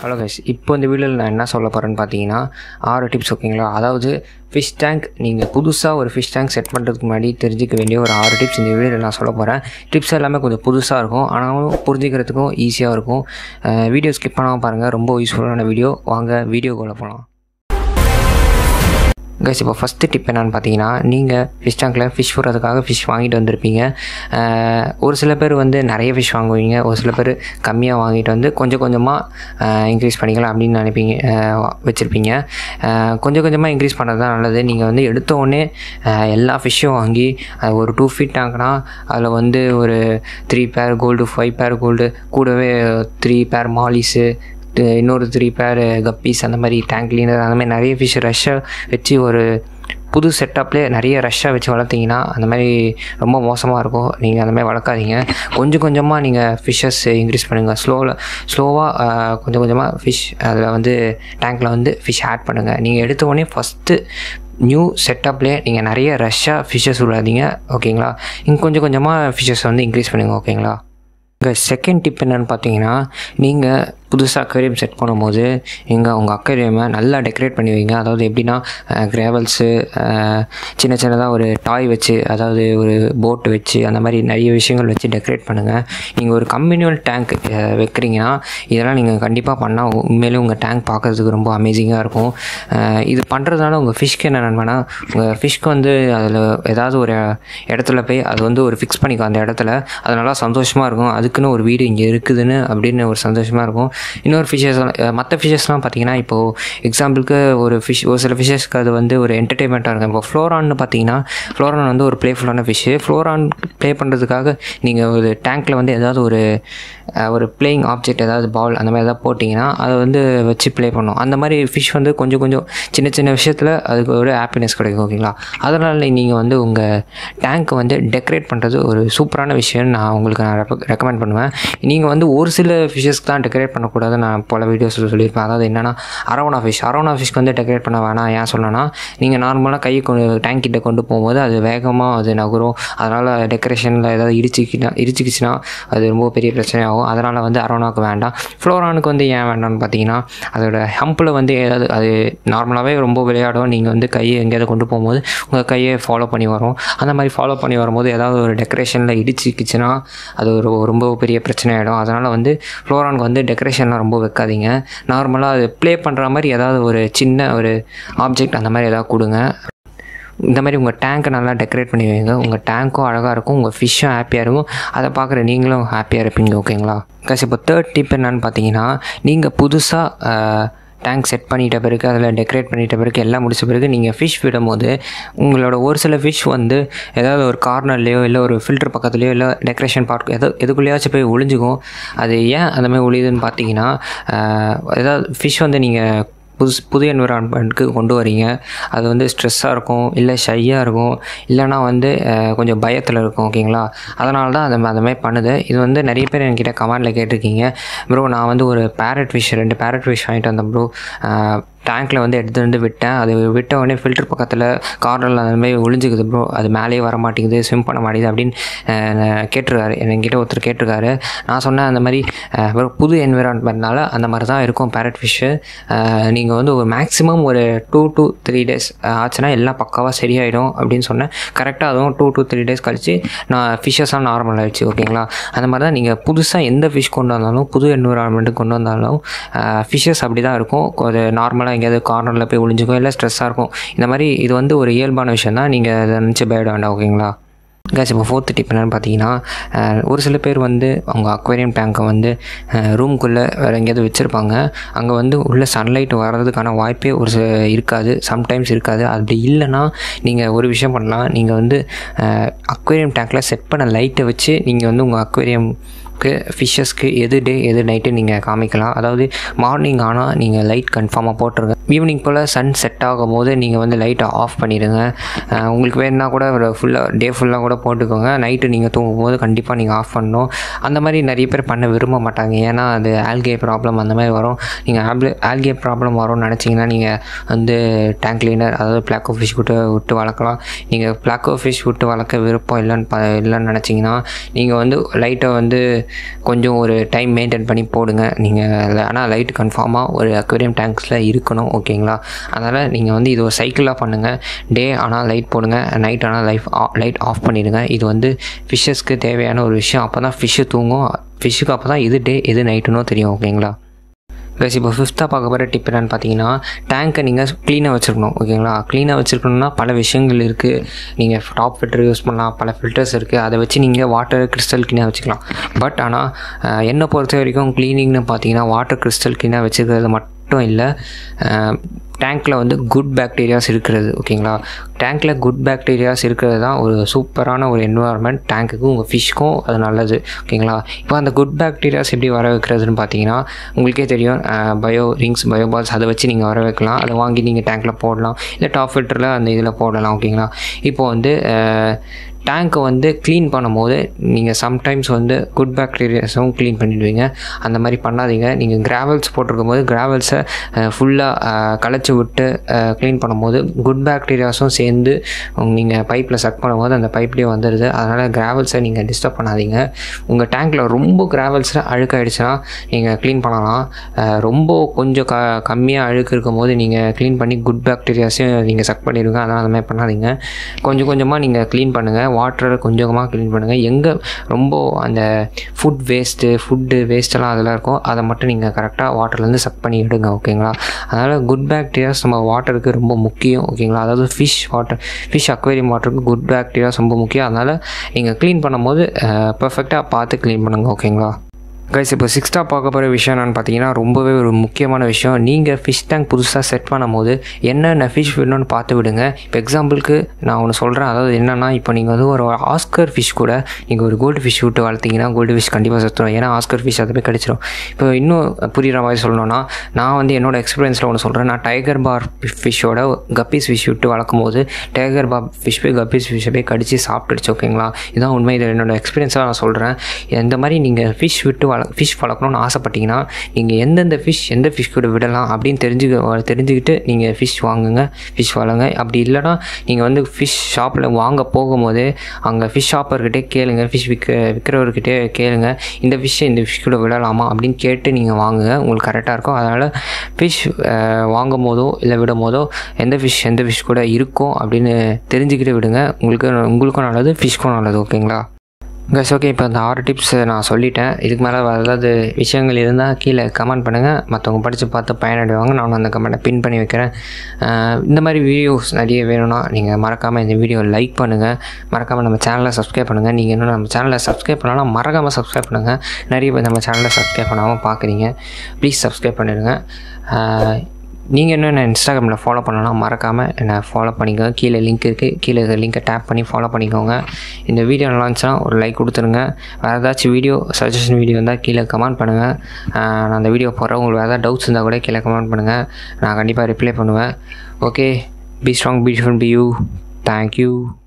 hello guys இப்போ இந்த வீடியோவில் நான் என்ன சொல்ல போகிறேன்னு பார்த்தீங்கன்னா ஆறு டிப்ஸ் ஓகேங்களா அதாவது ஃபிஷ் டேங்க் நீங்கள் புதுசாக ஒரு ஃபிஷ் டேங்க் செட் பண்ணுறதுக்கு முன்னாடி தெரிஞ்சிக்க வேண்டிய ஒரு ஆறு டிப்ஸ் இந்த வீடியோவில் நான் சொல்ல போகிறேன் டிப்ஸ் எல்லாமே கொஞ்சம் புதுசாக இருக்கும் ஆனாலும் புரிஞ்சிக்கிறதுக்கும் ஈஸியாக இருக்கும் வீடியோ ஸ்கிப் பண்ணாமல் பாருங்கள் ரொம்ப யூஸ்ஃபுல்லான வீடியோ வாங்க வீடியோக்குள்ளே போகலாம் கைஸ் இப்போ ஃபஸ்ட்டு டிப் என்னென்னு பார்த்தீங்கன்னா நீங்கள் ஃபிஷ் டேங்க்கில் ஃபிஷ் போடுறதுக்காக ஃபிஷ் வாங்கிட்டு வந்திருப்பீங்க அஹ், ஒரு சில பேர் வந்து நிறைய ஃபிஷ் வாங்குவீங்க ஒரு சில பேர் கம்மியாக வாங்கிட்டு வந்து கொஞ்சம் கொஞ்சமாக இன்க்ரீஸ் பண்ணிக்கலாம் அப்படின்னு நினைப்பீங்க அஹ், வச்சுருப்பீங்க அஹ், கொஞ்சம் கொஞ்சமாக இன்க்ரீஸ் பண்ணுறது தான் நல்லது நீங்கள் வந்து எடுத்த உடனே அஹ், எல்லா ஃபிஷ்ஷும் வாங்கி அது ஒரு டூ ஃபீட் டேங்க்னா அதில் வந்து ஒரு three pair gold five pair gold கூடவே த்ரீ பேர் மாலிஸு து- இன்னொரு த்ரீ பேர் கப்பீஸ் அந்த மாதிரி டேங்க் கிளீனர் அந்த மாதிரி நிறைய ஃபிஷ் ரஷ்ஷாக வச்சு ஒரு புது செட்டப்லேயே நிறைய ரஷ்ஷாக வச்சு வளர்த்தீங்கன்னா அந்த மாதிரி ரொம்ப மோசமாக இருக்கும் நீங்கள் அந்த மாதிரி வளர்க்காதீங்க கொஞ்சம் கொஞ்சமாக நீங்கள் ஃபிஷ்ஷஸ் இன்க்ரீஸ் பண்ணுங்கள் ஸ்லோவில் ஸ்லோவாக கொஞ்சம் கொஞ்சமாக ஃபிஷ் அதில் வந்து டேங்க்கில் வந்து ஃபிஷ் ஆட் பண்ணுங்கள் நீங்கள் எடுத்த உடனே ஃபஸ்ட்டு நியூ செட்டப்லேயே நீங்கள் நிறைய ரஷ்ஷாக ஃபிஷ்ஷஸ் விடாதீங்க ஓகேங்களா இங்கே கொஞ்சம் கொஞ்சமாக ஃபிஷ்ஷஸ் வந்து இன்க்ரீஸ் பண்ணுங்கள் ஓகேங்களா இங்கே செகண்ட் டிப் என்னென்னு பார்த்தீங்கன்னா நீங்கள் புதுசாக அக்வேரியம் செட் பண்ணும்போது நீங்கள் உங்கள் அக்வேரியமை நல்லா டெக்கரேட் பண்ணி வைங்க அதாவது எப்படின்னா கிராவல்ஸு சின்ன சின்னதாக ஒரு டாய் வச்சு அதாவது ஒரு போட் வச்சு அந்த மாதிரி நிறைய விஷயங்கள் வச்சு டெக்கரேட் பண்ணுங்கள் நீங்கள் ஒரு கம்யூனியல் டேங்க் வைக்கிறீங்கன்னா இதெல்லாம் நீங்கள் கண்டிப்பாக பண்ணால் உண்மையிலே உங்கள் டேங்க் பார்க்குறதுக்கு ரொம்ப அமேசிங்காக இருக்கும் அஹ், இது பண்ணுறதுனால உங்கள் ஃபிஷ்க்கு என்ன நன்மைனா உங்கள் ஃபிஷ்க்கு வந்து அதில் ஏதாவது ஒரு இடத்துல போய் அது வந்து ஒரு ஃபிக்ஸ் பண்ணிக்கும் அந்த இடத்துல அது நல்லா சந்தோஷமாக இருக்கும் அதுக்குன்னு ஒரு வீடு இங்கே இருக்குதுன்னு அப்படின்னு ஒரு சந்தோஷமாக இருக்கும் இன்னொரு ஃபிஷஸ் மற்ற ஃபிஷஸ்லாம் பார்த்தீங்கன்னா இப்போது எக்ஸாம்பிளுக்கு ஒரு ஃபிஷ் ஒரு சில ஃபிஷஸ்க்கு அது வந்து ஒரு என்டர்டெயின்மெண்ட்டாக இருக்கும் இப்போ ஃப்ளோரான்னு பார்த்தீங்கன்னா ஃப்ளோரான் வந்து ஒரு ப்ளேஃபுல்லான ஃபிஷ்ஷு ஃப்ளோரான் ப்ளே பண்ணுறதுக்காக நீங்கள் ஒரு டேங்க்கில் வந்து ஏதாவது ஒரு அஹ், ஒரு பிளேயிங் ஆப்ஜெக்ட் ஏதாவது பால் அந்த மாதிரி ஏதாவது போட்டிங்கன்னா அதை வந்து வச்சு ப்ளே பண்ணும் அந்த மாதிரி ஃபிஷ் வந்து கொஞ்சம் கொஞ்சம் சின்ன சின்ன விஷயத்தில் அதுக்கு ஒரு ஹாப்பினஸ் கிடைக்கும் ஓகேங்களா அதனால் நீங்கள் வந்து உங்கள் டேங்க்கை வந்து டெக்கரேட் பண்ணுறது ஒரு சூப்பரான விஷயம்னு நான் உங்களுக்கு நான் ரெக்கமெண்ட் பண்ணுவேன் நீங்கள் வந்து ஒரு சில ஃபிஷ்ஷஸ்க்கு தான் டெக்கரேட் பண்ணக்கூடாது நான் பல வீடியோஸில் சொல்லியிருப்பேன் அதாவது என்னென்னா அரவணா ஃபிஷ் அரவணா ஃபிஷ்க்கு வந்து டெக்கரேட் பண்ண வேணாம் ஏன் சொல்லணும்னா நீங்கள் நார்மலாக கையை கொண்டு டேங்க் கிட்ட கொண்டு போகும்போது அது வேகமாக அது நகரும் அதனால் டெக்கரேஷனில் ஏதாவது இடிச்சிக்கினா இடிச்சிக்கிச்சுன்னா அது ரொம்ப பெரிய பிரச்சனையாகும் அதனால் வந்து அரவணாக்கு வேண்டாம் ஃப்ளோரானுக்கு வந்து ஏன் வேண்டாம்னு பார்த்தீங்கன்னா அதோட ஹம்பில் வந்து ஏதாவது அது நார்மலாகவே ரொம்ப விளையாடும் நீங்கள் வந்து கையை எங்கேயாவது கொண்டு போகும்போது உங்கள் கையை ஃபாலோ பண்ணி வரும் அந்த மாதிரி ஃபாலோ பண்ணி வரும்போது ஏதாவது ஒரு டெக்கரேஷனில் இடிச்சிக்கிச்சுன்னா அது ஒரு ரொம்ப பெரிய பிரச்சனை ஆகிடும் அதனால் வந்து ஃப்ளோரானுக்கு வந்து டெக்கரேஷன்லாம் ரொம்ப வைக்காதீங்க நார்மலாக அது ப்ளே பண்ணுற மாதிரி ஏதாவது ஒரு சின்ன ஒரு ஆப்ஜெக்ட் அந்த மாதிரி ஏதாவது கொடுங்க இந்த மாதிரி உங்கள் டேங்க்கை நல்லா டெக்கரேட் பண்ணி வைங்க உங்கள் டேங்க்கும் அழகாக இருக்கும் உங்கள் ஃபிஷ்ஷும் ஹாப்பியாக இருக்கும் அதை பார்க்குற நீங்களும் ஹாப்பியாக இருப்பீங்க ஓகேங்களா கஸ் இப்போ தேர்ட் டிப் என்னன்னு பார்த்தீங்கன்னா நீங்கள் புதுசாக டேங்க் செட் பண்ணிட்ட பிறகு அதில் டெக்கரேட் பண்ணிட்ட பிறகு எல்லாம் முடிச்ச பிறகு நீங்கள் ஃபிஷ் விடும்போது உங்களோட ஒரு சில ஃபிஷ் வந்து ஏதாவது ஒரு கார்னர்லேயோ இல்லை ஒரு ஃபில்டர் பக்கத்துலேயோ இல்லை டெக்கரேஷன் பார்க் எதோ எதுக்குள்ளேயாச்சும் போய் ஒளிஞ்சுக்கும் அது ஏன் அந்த மாதிரி ஒளியுதுன்னு பார்த்தீங்கன்னா ஆஹ், ஏதாவது ஃபிஷ் வந்து நீங்கள் புதுசு புது என்விரான்மெண்ட்டுக்கு கொண்டு வரீங்க அது வந்து ஸ்ட்ரெஸ்ஸாக இருக்கும் இல்லை ஷையாக இருக்கும் இல்லைனா வந்து அஹ், கொஞ்சம் பயத்தில் இருக்கும் ஓகேங்களா அதனால தான் அந்த அந்த மாதிரி பண்ணுது இது வந்து நிறைய பேர் என்கிட்ட கமெண்டில் கேட்டிருக்கீங்க ப்ரோ நான் வந்து ஒரு பேரட் ஃபிஷ் ரெண்டு பேரட் ஃபிஷ் வாங்கிட்டு வந்தேன் ப்ரோ டேங்க்கில் வந்து எடுத்து வந்து விட்டேன் அது விட்ட உடனே ஃபில்டர் பக்கத்தில் கார்னரில் அந்த மாதிரி ஒளிஞ்சுக்குது ப்ரோ அது மேலேயே வர மாட்டேங்குது ஸ்விம் பண்ண மாட்டேங்குது அப்படின்னு அஹ், கேட்டிருக்காரு என்கிட்ட ஒருத்தர் கேட்டிருக்காரு நான் சொன்னேன் அந்த மாதிரி அஹ், bro, புது என்விரான்மெண்ட்னால அந்த மாதிரி தான் இருக்கும் பேரட் ஃபிஷ்ஷு நீங்கள் வந்து ஒரு மேக்ஸிமம் ஒரு டூ to த்ரீ டேஸ் ஆச்சுன்னா எல்லாம் பக்காவாக சரியாயிடும் அப்படின்னு சொன்னேன் கரெக்டாக அதுவும் டூ to த்ரீ டேஸ் கழிச்சு நான் ஃபிஷ்ஷஸாக நார்மல் ஆயிடுச்சு ஓகேங்களா அந்த மாதிரி தான் நீங்கள் புதுசாக எந்த ஃபிஷ் கொண்டு வந்தாலும் புது என்விரான்மெண்ட்டுக்கு கொண்டு வந்தாலும் ஃபிஷ்ஷஸ் அப்படி தான் இருக்கும் ஒரு நார்மலாக எங்கேயாவது கார்னரில் போய் ஒளிஞ்சுக்கும் இல்லை ஸ்ட்ரெஸ்ஸாக இருக்கும் இந்த மாதிரி இது வந்து ஒரு இயல்பான விஷயம் தான் நீங்கள் அதை நினச்சி பயப்பட வேண்டாம் ஓகேங்களா கேஸ் இப்போ ஃபோர்த்து டிப் என்னென்னு பார்த்தீங்கன்னா அஹ், ஒரு சில பேர் வந்து அவங்க அக்வேரியம் டேங்கை வந்து ரூம்குள்ளே வேறு எங்கேயாவது வச்சுருப்பாங்க அங்கே வந்து உள்ள சன்லைட் வர்றதுக்கான வாய்ப்பே ஒரு சில இருக்காது சம்டைம்ஸ் இருக்காது அப்படி இல்லைன்னா நீங்கள் ஒரு விஷயம் பண்ணலாம் நீங்கள் வந்து அக்வேரியம் டேங்கில் செட் பண்ண லைட்டை வச்சு நீங்கள் வந்து உங்கள் அக்வேரியம் ஃபிஷ்ஷஸ்க்கு எது டே எது நைட்டு நீங்கள் காமிக்கலாம் அதாவது மார்னிங் ஆனால் நீங்கள் லைட் கன்ஃபார்மாக போட்டுருங்க ஈவினிங் போல் சன் செட் ஆகும் போது நீங்கள் வந்து லைட்டை ஆஃப் பண்ணிடுங்க அஹ் உங்களுக்கு வேணுன்னா கூட ஒரு ஃபுல்லாக டே ஃபுல்லாக கூட போட்டுக்கோங்க நைட்டு நீங்கள் தூங்கும் போது கண்டிப்பாக நீங்கள் ஆஃப் பண்ணணும் அந்த மாதிரி நிறைய பேர் பண்ண விரும்ப மாட்டாங்க ஏன்னா அது ஆல்கே ப்ராப்ளம் அந்த மாதிரி வரும் நீங்கள் ஆல்கே ஆல்கே ப்ராப்ளம் வரும்னு நினச்சிங்கன்னா நீங்கள் வந்து டேங்க் கிளீனர் அதாவது பிளாக்கோ ஃபிஷ் விட்டு விட்டு வளர்க்கலாம் நீங்கள் பிளாக்கோ ஃபிஷ் விட்டு வளர்க்க விருப்பம் இல்லைன்னு ப இல்லைன்னு நினச்சிங்கன்னா நீங்கள் வந்து லைட்டை வந்து கொஞ்சம் ஒரு டைம் மெயின்டைன் பண்ணி போடுங்க நீங்கள் ஆனால் லைட் கன்ஃபார்மாக ஒரு அக்வேரியம் டேங்க்ஸில் இருக்கணும் ஓகேங்களா அதனால் நீங்கள் வந்து இது ஒரு சைக்கிளாக பண்ணுங்கள் டே ஆனால் லைட் போடுங்க நைட் ஆனால் லைஃப் லைட் ஆஃப் பண்ணிடுங்க இது வந்து ஃபிஷ்ஷஸ்க்கு தேவையான ஒரு விஷயம் அப்போ தான் ஃபிஷ்ஷு தூங்கும் ஃபிஷ்ஷுக்கு அப்போ தான் எது டே எது நைட்டுனோ தெரியும் ஓகேங்களா கைஸ் இப்போ ஃபிஃப்த்தாக பார்க்க போகிற டிப் என்னன்னு பார்த்தீங்கன்னா டேங்க்கை நீங்கள் க்ளீனாக வச்சுருக்கணும் ஓகேங்களா க்ளீனாக வச்சுருக்கணும்னா பல விஷயங்கள் இருக்குது நீங்கள் டாப் ஃபில்டர் யூஸ் பண்ணலாம் பல ஃபில்டர்ஸ் இருக்குது அதை வச்சு நீங்கள் வாட்டர் கிறிஸ்டல் க்ளீனாக வச்சுக்கலாம் பட் ஆனால் என்னை பொறுத்த வரைக்கும் க்ளீனிங்னு பார்த்தீங்கன்னா வாட்டர் கிறிஸ்டல் க்ளீனாக வச்சுக்கிறது மட்டும் இல்லை டேங்க்கில் வந்து குட் பேக்டீரியாஸ் இருக்கிறது ஓகேங்களா டேங்க்கில் குட் பேக்டீரியாஸ் இருக்கிறது தான் ஒரு சூப்பரான ஒரு என்வாயர்மெண்ட் டேங்க்குக்கும் உங்கள் ஃபிஷ்க்கும் அது நல்லது ஓகேங்களா இப்போ அந்த குட் பேக்டீரியாஸ் எப்படி வர வைக்கிறதுன்னு பார்த்தீங்கன்னா உங்களுக்கே தெரியும் பயோ ரிங்ஸ் பயோ பால்ஸ் அதை வச்சு நீங்கள் வர வைக்கலாம் அதை வாங்கி நீங்கள் டேங்க்கில் போடலாம் இல்லை டாப் ஃபில்டரில் அந்த இதில் போடலாம் ஓகேங்களா இப்போ வந்து டேங்க்கை வந்து க்ளீன் பண்ணும்போது நீங்கள் சம்டைம்ஸ் வந்து குட் பேக்டீரியாஸும் க்ளீன் பண்ணிடுவீங்க அந்த மாதிரி பண்ணாதீங்க நீங்கள் கிராவல்ஸ் போட்டிருக்கும் போது கிராவல்ஸை ஃபுல்லாக களைச்சி விட்டு க்ளீன் பண்ணும்போது குட் பேக்டீரியாஸும் சேர்ந்து நீங்கள் பைப்பில் சக் பண்ணும்போது அந்த பைப்லேயே வந்துடுது அதனால் கிராவல்ஸை நீங்கள் டிஸ்டர்ப் பண்ணாதீங்க உங்கள் டேங்க்கில் ரொம்ப கிராவல்ஸில் அழுக்காயிடுச்சுன்னா நீங்கள் க்ளீன் பண்ணலாம் ரொம்ப கொஞ்சம் க கம்மியாக அழுக்கு இருக்கும் போது நீங்கள் க்ளீன் பண்ணி குட் பேக்டீரியாஸையும் நீங்கள் சக் பண்ணிடுங்க அதனால் அந்த மாதிரி பண்ணாதீங்க கொஞ்சம் கொஞ்சமாக நீங்கள் க்ளீன் பண்ணுங்கள் வாட்டரை கொஞ்சமாக க்ளீன் பண்ணுங்கள் எங்கே ரொம்ப அந்த ஃபுட் வேஸ்ட்டு ஃபுட்டு வேஸ்ட்டெல்லாம் அதெல்லாம் இருக்கும் அதை மட்டும் நீங்கள் கரெக்டாக வாட்டர்லேருந்து சக் பண்ணி எடுங்க ஓகேங்களா அதனால் குட் பேக்டீரியாஸ் நம்ம வாட்டருக்கு ரொம்ப முக்கியம் ஓகேங்களா அதாவது ஃபிஷ் வாட்டர் ஃபிஷ் அக்வேரியம் வாட்டருக்கு குட் பேக்டீரியாஸ் ரொம்ப முக்கியம் அதனால் நீங்கள் க்ளீன் பண்ணும்போது பர்ஃபெக்டாக பார்த்து க்ளீன் பண்ணுங்கள் ஓகேங்களா கைஸ் இப்போ சிக்ஸ்த்தாக பார்க்க போகிற விஷயம் என்னென்னு பார்த்தீங்கன்னா ரொம்பவே ஒரு முக்கியமான விஷயம் நீங்கள் ஃபிஷ் டேங்க் புதுசாக செட் பண்ணும்போது என்னென்ன ஃபிஷ் வேணும்னு பார்த்து விடுங்க இப்போ எக்ஸாம்பிளுக்கு நான் ஒன்று சொல்கிறேன் அதாவது என்னென்னா இப்போ நீங்கள் வந்து ஒரு ஆஸ்கர் ஃபிஷ் கூட நீங்கள் ஒரு கோல்டு ஃபிஷ் விட்டு வளர்த்தீங்கன்னா கோல்டு ஃபிஷ் கண்டிப்பாக செத்துரும் ஏன்னா ஆஸ்கர் ஃபிஷ் அதை போய் கடிச்சிடும் இப்போ இன்னும் புரிகிற மாதிரி சொல்லணும்னா நான் வந்து என்னோட எக்ஸ்பீரியன்ஸில் ஒன்று சொல்கிறேன் நான் டைகர் பார் ஃபிஷ்ஷோட கப்பீஸ் ஃபிஷ் விட்டு வளர்க்கும் போது டைகர் பார் ஃபிஷ் போய் கப்பீஸ் ஃபிஷ்ஷை போய் கடிச்சு சாப்பிட்டுடுச்சு ஓகேங்களா இதான் உண்மை இது என்னோட எக்ஸ்பீரியன்ஸாக நான் சொல்கிறேன் இந்த மாதிரி நீங்கள் ஃபிஷ் விட்டு வள ஃபிஷ் வளர்க்கணும்னு ஆசைப்பட்டீங்கன்னா நீங்கள் எந்தெந்த ஃபிஷ் எந்த ஃபிஷ் கூட விடலாம் அப்படின்னு தெரிஞ்சுக்க தெரிஞ்சுக்கிட்டு நீங்கள் ஃபிஷ் வாங்குங்க ஃபிஷ் வளங்க அப்படி இல்லைனா நீங்கள் வந்து ஃபிஷ் ஷாப்பில் வாங்க போகும்போது அங்கே ஃபிஷ் ஷாப்பர்கிட்டே கேளுங்க ஃபிஷ் விற்க விற்கிறவர்கிட்டே கேளுங்க இந்த ஃபிஷ்ஷை இந்த ஃபிஷ் கூட விடலாமா அப்படின்னு கேட்டு நீங்கள் வாங்குங்க உங்களுக்கு கரெக்டாக இருக்கும் அதனால் ஃபிஷ் வாங்கும் போதோ இல்லை விடும் போதோ எந்த ஃபிஷ் எந்த ஃபிஷ் கூட இருக்கும் அப்படின்னு தெரிஞ்சுக்கிட்டு விடுங்க உங்களுக்கு உங்களுக்கும் நல்லது ஃபிஷ்க்கும் நல்லது ஓகேங்களா கஸ் ஓகே இப்போ இந்த ஆறு டிப்ஸ் நான் சொல்லிட்டேன் இதுக்கு மேலே வேறு ஏதாவது விஷயங்கள் இருந்தால் கீழே கமெண்ட் பண்ணுங்கள் மற்றவங்க படித்து பார்த்து பயனடைவாங்க நான் அந்த கமெண்ட்டை பின் பண்ணி வைக்கிறேன் இந்த மாதிரி வீடியோஸ் நிறைய வேணும்னா நீங்கள் மறக்காமல் இந்த வீடியோ லைக் பண்ணுங்கள் மறக்காமல் நம்ம சேனலை சப்ஸ்கிரைப் பண்ணுங்கள் நீங்கள் இன்னும் நம்ம சேனலை சப்ஸ்கிரைப் பண்ணலாம் மறக்காமல் சப்ஸ்கிரைப் பண்ணுங்கள் நிறைய பேர் நம்ம சேனலை சப்ஸ்கிரைப் பண்ணாமல் பார்க்குறீங்க ப்ளீஸ் சப்ஸ்கிரைப் பண்ணிடுங்க நீங்கள் இன்னும் என்ன இன்ஸ்டாகிராமில் ஃபாலோ பண்ணலாம் மறக்காமல் என்னை ஃபாலோ பண்ணிக்கோங்க கீழே லிங்க் இருக்குது கீழே இருக்க லிங்கை டேப் பண்ணி ஃபாலோ பண்ணிக்கோங்க இந்த வீடியோ நல்லா இருந்துச்சுன்னா ஒரு லைக் கொடுத்துருங்க வேறு ஏதாச்சும் வீடியோ சஜஷன் வீடியோ இருந்தால் கீழே கமெண்ட் பண்ணுங்கள் நான் அந்த வீடியோ போடுறேன் உங்களுக்கு வேறு ஏதாவது டவுட்ஸ் இருந்தால் கூட கீழே கமெண்ட் பண்ணுங்கள் நான் கண்டிப்பாக ரிப்ளை பண்ணுவேன் okay be strong beautiful be you thank you